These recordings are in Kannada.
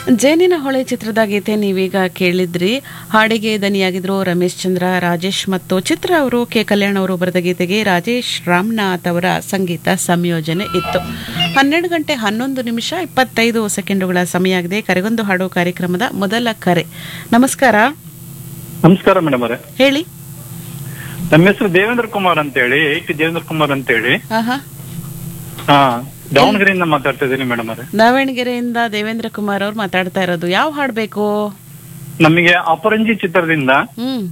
ಜೇನಿನ ಹೊಳೆ ಚಿತ್ರದ ಗೀತೆ ನೀವೀಗ ಕೇಳಿದ್ರಿ ಹಾಡಿಗೆ ದನಿಯಾಗಿದ್ರು ರಮೇಶ್ ಚಂದ್ರ ರಾಜೇಶ್ ಮತ್ತು ಚಿತ್ರ ಅವರು ಕೆ ಕಲ್ಯಾಣ್ ಅವರು ಬರೆದ ಗೀತೆಗೆ ರಾಜೇಶ್ ರಾಮನಾಥ್ ಅವರ ಸಂಗೀತ ಸಂಯೋಜನೆ ಇತ್ತು ಹನ್ನೆರಡು ಗಂಟೆ ಹನ್ನೊಂದು ನಿಮಿಷ ಇಪ್ಪತ್ತೈದು ಸೆಕೆಂಡುಗಳ ಸಮಯ ಆಗಿದೆ ಕರೆಗೊಂದು ಹಾಡು ಕಾರ್ಯಕ್ರಮದ ಮೊದಲ ಕರೆ ನಮಸ್ಕಾರ ನಮಸ್ಕಾರ ಮೇಡಮ್ ಅವರೇ ಹೇಳಿ ನಮ್ಮ ಹೆಸರು ದೇವೇಂದ್ರ ಕುಮಾರ್ ಅಂತ ಹೇಳಿ ಏಟಿ ದೇವೇಂದ್ರ ಕುಮಾರ್ ಅಂತ ಹೇಳಿ ಆಹಾ ಹಾ ದಾವಣಗೆರೆಯಿಂದ ಮಾತಾಡ್ತಾ ಇದ್ದೀನಿ ಮೇಡಮ್ ಅವರೇ ದಾವಣಗೆರೆಯಿಂದ ದೇವೇಂದ್ರ ಕುಮಾರ್ ಅವ್ರು ಮಾತಾಡ್ತಾ ಇರೋದು ಯಾವ ಹಾಡು ಬೇಕು ನಮಗೆ ಅಪರಂಜಿ ಚಿತ್ರದಿಂದ ಹ್ಮ್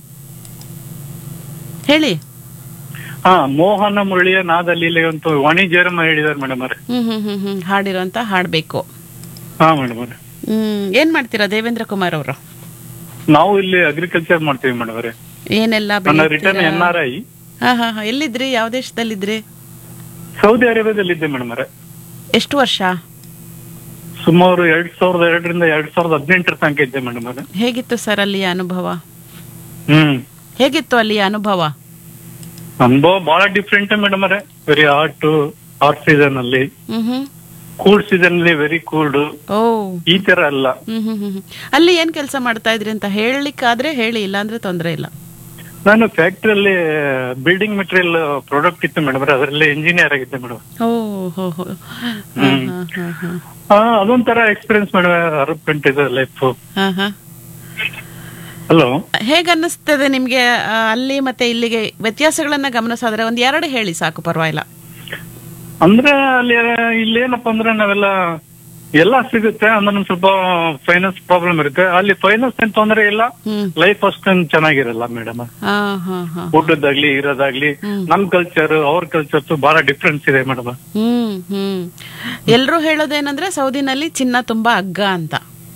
ಹೇಳಿ ಹಾ ಮೋಹನ ಮುರಳಿಯ ನಾದ ಲೀಲೆ ಅಂತ ವಾಣಿ ಜಯರಮ್ಮ ಹೇಳಿದಾರೆ ಮೇಡಮ್ ಅವರೇ ಹ್ಮ್ ಹ್ಮ್ ಹ್ಮ್ ಹ್ಮ್ ಹಾಡಿರೋಂತ ಹಾಡ್ಬೇಕು ಹಾ ಮೇಡಮ್ ಅವರೇ ಹ್ಮ್ ಏನ್ ಮಾಡ್ತೀರಾ ದೇವೇಂದ್ರ ಕುಮಾರ್ ಅವರು ನಾವು ಇಲ್ಲಿ ಅಗ್ರಿಕಲ್ಚರ್ ಮಾಡ್ತೀವಿ ಮೇಡಮ್ ಅವರೇ ಏನೆಲ್ಲ ನನ್ನ ರಿಟರ್ನ್ ಬೆಳೀತೀರಾ? ಎನ್ ಆರ್ ಐ ಹಾ ಹಾ ಹಾ ಎಲ್ಲಿದ್ರಿ ಯಾವ ದೇಶದಲ್ಲಿದ್ರಿ ಸೌದಿ ಅರೇಬಿಯಾದಲ್ಲಿ ಇದ್ದೆ ಮೇಡಮ್ ಅವರೇ ಎಷ್ಟು ವರ್ಷ ಸುಮಾರು ಎರಡ್ ಸಾವಿರದ ಎರಡರಿಂದ ಎರಡ್ ಸಾವಿರದ ಹದಿನೆಂಟರ ತನಕ ಇದ್ದೆ ಮೇಡಮ್ ಅವರೇ ಹೇಗಿತ್ತು ಸರ್ ಅಲ್ಲಿಯ ಅನುಭವ ಹ್ಮ್ ಹೇಗಿತ್ತು ಅಲ್ಲಿಯ ಅನುಭವ ಅನುಭವ ಬಹಳ ಡಿಫ್ರೆಂಟ್ ಮೇಡಮ್ ಅವರೇ ವೆರಿ ಹಾಟ್ ಹಾಟ್ ಸೀಸನ್ ಅಲ್ಲಿ ಹ್ಮ್ ಹ್ಮ್ ಕೂಲ್ ಸೀಸನ್ ಅಲ್ಲಿ ವೆರಿ ಕೂಲ್ಡ್ ಓ ಈ ತರ ಅಲ್ಲ ಹ್ಮ್ ಹ್ಮ್ ಹ್ಮ್ ಹ್ಮ್. ಅಲ್ಲಿ ಏನ್ ಕೆಲಸ ಮಾಡ್ತಾ ಇದ್ರಿ ಅಂತ ಹೇಳಲಿಕ್ಕಾದ್ರೆ ಹೇಳಿ ಇಲ್ಲಾಂದ್ರೆ ತೊಂದ್ರೆ ಇಲ್ಲ ನಾನು ಫ್ಯಾಕ್ಟ್ರಿಯಲ್ಲಿ ಬಿಲ್ಡಿಂಗ್ ಮೆಟೀರಿಯಲ್ ಪ್ರಾಡಕ್ಟ್ ಇತ್ತು ಮೇಡಮ್ ಅದರಲ್ಲಿ ಇಂಜಿನಿಯರ್ ಆಗಿದ್ದೆ ಮೇಡಮ್ ಓ ಹೋ ಹೋ ಹಾ ಹಾ ಹಾ ಹಾ ಅದೊಂಥರ ಎಕ್ಸ್ಪೀರಿಯನ್ಸ್ ಮೇಡಮ್ ಅರಪ್ಮೆಂಟ್ ಇದೆ ಲೈಫ್ ಹಾ ಹಾ ಹಲೋ ಹೇಗ್ ಅನ್ನಿಸ್ತದೆ ನಿಮ್ಗೆ ಆ, ಅಲ್ಲಿ ಮತ್ತೆ ಇಲ್ಲಿಗೆ ವ್ಯತ್ಯಾಸಗಳನ್ನ ಗಮನಿಸಿದ್ರೆ ಒಂದ್ ಎರಡು ಹೇಳಿ ಸಾಕು ಪರವಾಗಿಲ್ಲ ಅಂದ್ರೆ ಅಲ್ಲಿ ಇಲ್ಲೇನಪ್ಪ ಅಂದ್ರೆ ನಾವೆಲ್ಲ ಎಲ್ಲ ಸಿಗುತ್ತೆ ಅಂದ್ರೆ ಒಂದ್ ಸ್ವಲ್ಪ ಫೈನಾನ್ಸ್ ಪ್ರಾಬ್ಲಮ್ ಇರುತ್ತೆ ಅಲ್ಲಿ ಫೈನಾನ್ಸ್ ಏನ್ ತೊಂದರೆ ಇಲ್ಲ ಹ್ಮ್ ಲೈಫ್ ಅಷ್ಟೊಂದು ಚೆನ್ನಾಗಿರಲ್ಲ ಮೇಡಮ್ ಹಾ ಹಾ ಹಾ ಊಟದಾಗ್ಲಿ ಇರೋದಾಗ್ಲಿ ಹ್ಮ್. ನಮ್ ಕಲ್ಚರ್ ಅವ್ರ ಕಲ್ಚರ್ಸ್ ಬಹಳ ಡಿಫ್ರೆನ್ಸ್ ಇದೆ ಮೇಡಮ್ ಹ್ಮ್ ಹ್ಮ್ ಎಲ್ರೂ ಹೇಳೋದೇನಂದ್ರೆ ಸೌದಿನಲ್ಲಿ ಚಿನ್ನ ತುಂಬಾ ಅಗ್ಗ ಅಂತ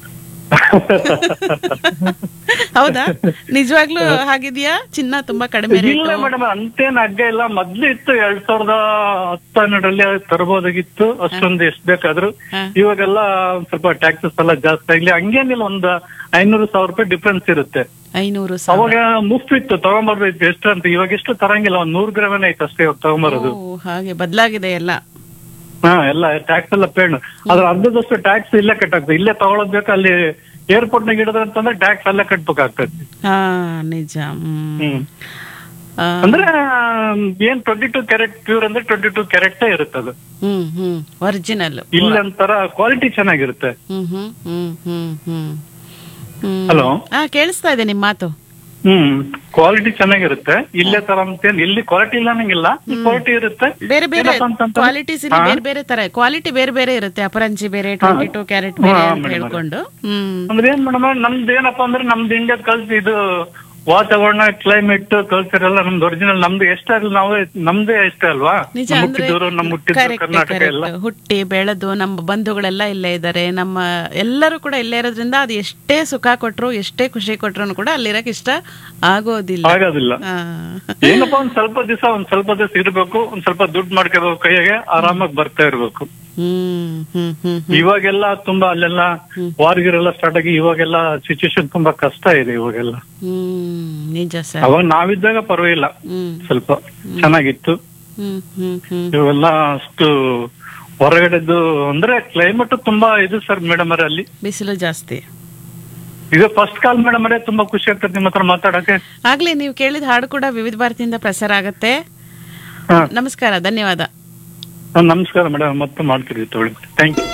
ಹೌದಾ ನಿಜವಾಗ್ಲೂ ಹಾಗಿದ್ಯಾ ಚಿನ್ನ ತುಂಬಾ ಕಡಿಮೆ ಇಲ್ಲ ರೇಟು ಮೇಡಮ್ ಅಂತೇನ್ ಅಗ್ಗ ಇಲ್ಲ ಮೊದ್ಲು ಇತ್ತು ಎರಡ್ ಸಾವಿರದ ಹತ್ತು ಹನ್ನೆರಡರಲ್ಲಿ ತರಬಹುದಾಗಿತ್ತು ಅಷ್ಟೊಂದು ಎಷ್ಟ್ ಬೇಕಾದ್ರು ಹಾ. ಇವಾಗೆಲ್ಲ ಒಂದ್ ಸ್ವಲ್ಪ ಟ್ಯಾಕ್ಸಸ್ ಎಲ್ಲ ಜಾಸ್ತಿ ಆಗ್ಲಿ ಹಂಗೇನಿಲ್ಲ ಒಂದ್ ಐನೂರು ಸಾವಿರ ರೂಪಾಯಿ ಡಿಫ್ರೆನ್ಸ್ ಇರುತ್ತೆ ಐನೂರು ಸಾವಿರ ಅವಾಗ ಮುಫ್ತ್ ಇತ್ತು ತಗೊಂಬರ್ಬೇಕು ಎಷ್ಟು ಅಂತ ಇವಾಗ ಎಷ್ಟು ತರಂಗಿಲ್ಲ ಒಂದ್ ನೂರ್ ಗ್ರಾಮ್ ಐತೆ ಅಷ್ಟೇ ಇವಾಗ ತಗೊಂಬರೋದು ಓ, ಹಾಗೆ ಬದಲಾಗಿದೆ ಎಲ್ಲ ಹಾ ಎಲ್ಲ ಟ್ಯಾಕ್ಸ್ ಎಲ್ಲ ಪೇಡ್ ಅದ್ರ ಅರ್ಧದಷ್ಟು ಟ್ಯಾಕ್ಸ್ ಇಲ್ಲೇ ಕಟ್ಟಾಗ್ತದೆ ಇಲ್ಲೇ ತಗೊಳೋದ್ ಬೇಕು ಅಲ್ಲಿ ಏರ್ಪೋರ್ಟ್ ನಾಗ ಹಿಡಿದ್ರೆ ಅಂತಂದ್ರೆ ಟ್ಯಾಕ್ಸ್ ಅಲ್ಲೇ ಕಟ್ಬೇಕಾಗ್ತದೆ ಹಾ ನಿಜ ಹ್ಮ್ ಹ್ಮ್ ಆ, ಅಂದ್ರೆ ಏನ್ ಟ್ವೆಂಟಿ ಟೂ ಕ್ಯಾರೆಟ್ ಪ್ಯೂರ್ ಅಂದ್ರೆ ಟ್ವೆಂಟಿ ಟೂ ಕ್ಯಾರೆಟ್ ಇರುತ್ತೆ ಅದು ಹ್ಮ್ ಹ್ಮ್ ಒರಿಜಿನಲ್ ಇಲ್ಲಿ ಒಂಥರ ಕ್ವಾಲಿಟಿ ಚೆನ್ನಾಗಿರುತ್ತೆ ಹ್ಮ್ ಹ್ಮ್ ಹ್ಮ್ ಹ್ಮ್ ಹ್ಮ್ ಹ್ಮ್ ಹಲೋ ಹಾ ಕೇಳಿಸ್ತಾ ಇದೆ ನಿಮ್ ಮಾತು ಹ್ಮ್ ಕ್ವಾಲಿಟಿ ಚೆನ್ನಾಗಿರುತ್ತೆ ಇಲ್ಲೇ ತರ ಅಂತೇನ್ ಇಲ್ಲಿ ಕ್ವಾಲಿಟಿ ಇಲ್ಲ ಅನ್ನಂಗಿಲ್ಲ ಕ್ವಾಲಿಟಿ ಇರುತ್ತೆ ಬೇರೆ ಬೇರೆ ಏನಪ್ಪಾ ಅಂತಂದ್ರೆ- ಕ್ವಾಲಿಟೀಸ್ ಇಲ್ಲಿ ಹಾ? ಬೇರೆ ಬೇರೆ ತರ ಕ್ವಾಲಿಟಿ ಬೇರೆ ಬೇರೆ ಇರುತ್ತೆ ಅಪರಂಜಿ ಬೇರೆ ಟ್ವೆಂಟಿ ಟೂ ಕ್ಯಾರೆಟ್ ಬೇರೆ ಹಾ, ಅಂತ ಮೇಡಮ್ ಹೇಳ್ಕೊಂಡು ಹ್ಮ್ ಅಂದ್ರೆ ಏನ್ ಮೇಡಮ್ ನಮ್ದು ಏನಪ್ಪಾ ಅಂದ್ರೆ ನಮ್ದು ಇಂಡಿಯಾದ ಕಲ್ಚರ್ ಇದು ವಾತಾವರಣ ಕ್ಲೈಮೇಟ್ ಕಲ್ಚರ್ ಎಲ್ಲ ನಮ್ದು ಒರಿಜಿನಲ್ ನಮ್ದು ಎಷ್ಟೇ ಆಗಲಿ ನಾವೇ ನಮ್ದೇ ಇಷ್ಟ ಅಲ್ವಾ ನಿಜ ನಮ್ ಅಂದ್ರೆ ಹುಟ್ಟಿದವರು ನಮ್ ಹುಟ್ಟಿದ correct, ಕರ್ನಾಟಕ ಎಲ್ಲ correct. ಹುಟ್ಟಿ ಬೆಳೆದು ನಮ್ಮ ಬಂಧುಗಳೆಲ್ಲ ಇಲ್ಲೇ ಇದ್ದಾರೆ ನಮ್ಮ ಎಲ್ಲರೂ ಕೂಡ ಇಲ್ಲೇ ಇರೋದ್ರಿಂದ ಅದು ಎಷ್ಟೇ ಸುಖ ಕೊಟ್ರು ಎಷ್ಟೇ ಖುಷಿ ಕೊಟ್ರು ಕೂಡ ಅಲ್ಲಿರಕ್ ಇಷ್ಟ ಆಗೋದಿಲ್ಲ ಆಗೋದಿಲ್ಲ ಆ. ಏನಪ್ಪಾ ಒಂದ್ ಸ್ವಲ್ಪ ದಿವಸ ಒಂದ್ ಸ್ವಲ್ಪ ದಿವಸ ಇರ್ಬೇಕು ಒಂದ್ ಸ್ವಲ್ಪ ದುಡ್ಡು ಮಾಡ್ಕೋಬೇಕು ಕೈಯಾಗೆ ಆರಾಮಾಗಿ ಬರ್ತಾ ಇರ್ಬೇಕು ಹ್ಮ್ ಹ್ಮ್ ಹ್ಮ್ ಹ್ಮ್ ಇವಾಗೆಲ್ಲ ತುಂಬಾ ಅಲ್ಲೆಲ್ಲ ವಾರ್ಗಿರೆಲ್ಲ ಸ್ಟಾರ್ಟ್ ಆಗಿ ಇವಾಗೆಲ್ಲ ಸಿಚುವೇಶನ್ ತುಂಬಾ ಕಷ್ಟ ಇದೆ ಇವಾಗೆಲ್ಲ ಹ್ಮ್ ನಿಜ ಸರ್ ಅವಾಗ ನಾವಿದ್ದಾಗ ಪರವಾಗಿಲ್ಲ ಹ್ಮ್ ಸ್ವಲ್ಪ ಚೆನ್ನಾಗಿತ್ತು ಹ್ಮ್ ಹ್ಮ್ ಹ್ಮ್ ಇವೆಲ್ಲ ಅಷ್ಟು ಹೊರಗಡೆದು ಅಂದ್ರೆ ಕ್ಲೈಮೇಟ್ ತುಂಬಾ ಇದು ಸರ್ ಮೇಡಮ್ ಅವರೇ ಅಲ್ಲಿ ಬಿಸಿಲು ಜಾಸ್ತಿ ಇದು ಫಸ್ಟ್ ಕಾಲ್ ಮೇಡಮ್ ಅವರೇ ತುಂಬಾ ಖುಷಿ ಆಗ್ತದೆ ನಿಮ್ಮ ಹತ್ರ ಮಾತಾಡಕ್ಕೆ ಆಗ್ಲಿ ನೀವು ಕೇಳಿದ ಹಾಡು ಕೂಡ ವಿವಿಧ ಭಾರತಿಯಿಂದ ಪ್ರಸಾರ ಆಗತ್ತೆ ಹಾ ನಮಸ್ಕಾರ ಧನ್ಯವಾದ ನಮಸ್ಕಾರ ಮೇಡಮ್ ಮತ್ತೆ ಮಾಡ್ತೀರಿ ತಗೊಳ್ಳಿ ಥ್ಯಾಂಕ್ ಯು